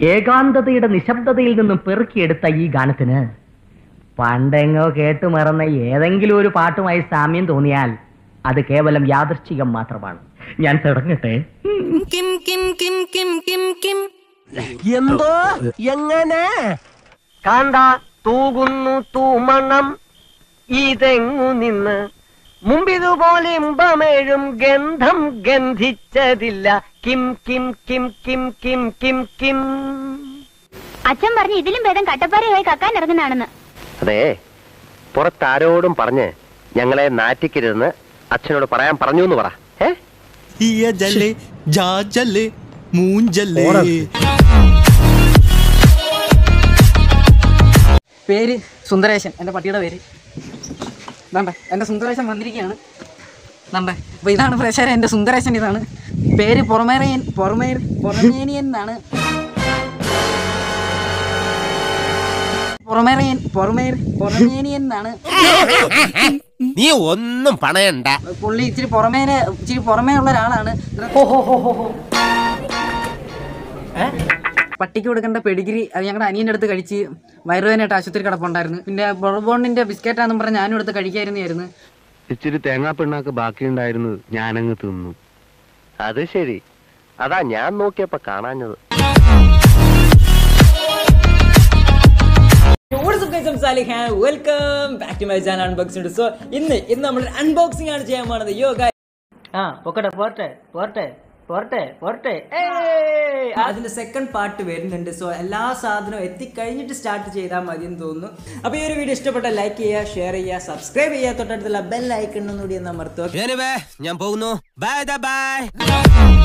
ഏകാന്തതയുടെ നിശബ്ദതയിൽ നിന്നും പെറുക്കിയെടുത്ത ഈ ഗാനത്തിന് പണ്ടെങ്ങോ കേട്ടു മറന്ന ഏതെങ്കിലും ഒരു പാട്ടുമായി സാമ്യം തോന്നിയാൽ അത് കേവലം യാദൃശ്ചികം മാത്രമാണ് ഞാൻ തുടങ്ങട്ടെ കിം കിം കിം കിം കിം കിം എന്തോ എങ്ങനെ കാണ്ട തൂകുന്നു തൂമണം ഇതെങ്ങു നിന്ന് മുമ്പിതുപോലെ ഇമ്പമേഴും ഗന്ധം ഗന്ധിച്ചതില്ല കിം കിം കിം കിം കിം കിം കിം അച്ഛൻ പറഞ്ഞു ഇതിലും ഭേദം കട്ടപ്പാറയായി കക്കാൻ ഇറങ്ങുന്നതാണെന്ന് അതെ പുറത്താരോടും പറഞ്ഞ് ഞങ്ങളെ നാറ്റിക്കരുതെന്ന് അച്ഛനോട് പറയാൻ പറഞ്ഞു എന്ന് പറ ഏ ഹിയ ജല്ലേ ജാ ജല്ലേ മൂഞ്ചല്ലേ പേര് സുന്ദരേശൻ എൻ്റെ പട്ടിയുടെ പേര് ഇതാണ്ടേ എൻ്റെ സുന്ദരേശൻ വന്നിരിക്കുകയാണ് ഇതാണ്ടേ അപ്പോൾ ഇതാണ് പ്രേക്ഷകരെ എൻ്റെ സുന്ദരേശൻ ഇതാണ് പേര് പുറമേറിയൻ പുറമേ പുറമേനിയൻ എന്നാണ് പുറമേറിയൻ പുറമേ പുറമേനിയൻ എന്നാണ് നീ ഒന്നും പണയണ്ട പുള്ളി ഇച്ചിരി പുറമേനെ ഇച്ചിരി പുറമേ ഉള്ള ഒരാളാണ് പട്ടിക്ക് കൊടുക്കേണ്ട പെഡിഗ്രി അത് ഞങ്ങളുടെ അനിയൻ്റെ അടുത്ത് കഴിച്ച് വയറുവേനായിട്ട് ആശുപത്രി കിടപ്പുണ്ടായിരുന്നു പിന്നെ ബോർബോണിന്റെ ബിസ്ക്കറ്റാന്നും പറഞ്ഞ് ഞാനും എടുത്ത് കഴിക്കായിരുന്നായിരുന്നു ഇച്ചിരി തേങ്ങാപ്പിണ്ണാക്ക് ബാക്കിയുണ്ടായിരുന്നു ഞാനങ്ങ് തിന്നു അത് ശരി അതാ ഞാൻ നോക്കിയപ്പോ കാണാഞ്ഞത് welcome back to my channel unboxing so ഇന്ന് ഇന്ന് നമ്മൾ അൺബോക്സിംഗ് ആണ് ചെയ്യാൻ പോണത് യോ ആ പൊക്കട്ടെ പോരട്ടെ പോരട്ടെ പോരട്ടെ പോരട്ടെ അതിന്റെ സെക്കൻഡ് പാർട്ട് വരുന്നുണ്ട് സോ എല്ലാ സാധനവും എത്തിക്കഴിഞ്ഞിട്ട് സ്റ്റാർട്ട് ചെയ്താൽ മതി എന്ന് തോന്നുന്നു അപ്പോൾ ഈ ഒരു വീഡിയോ ഇഷ്ടപ്പെട്ട ലൈക്ക് ചെയ്യുക ഷെയർ ചെയ്യുക സബ്സ്ക്രൈബ് ചെയ്യുക തൊട്ടടുത്തുള്ള ബെൽ ഐക്കൺ കൂടി ഒന്ന് അമർത്തുക ഞാൻ പോകുന്നു ബൈ ബൈ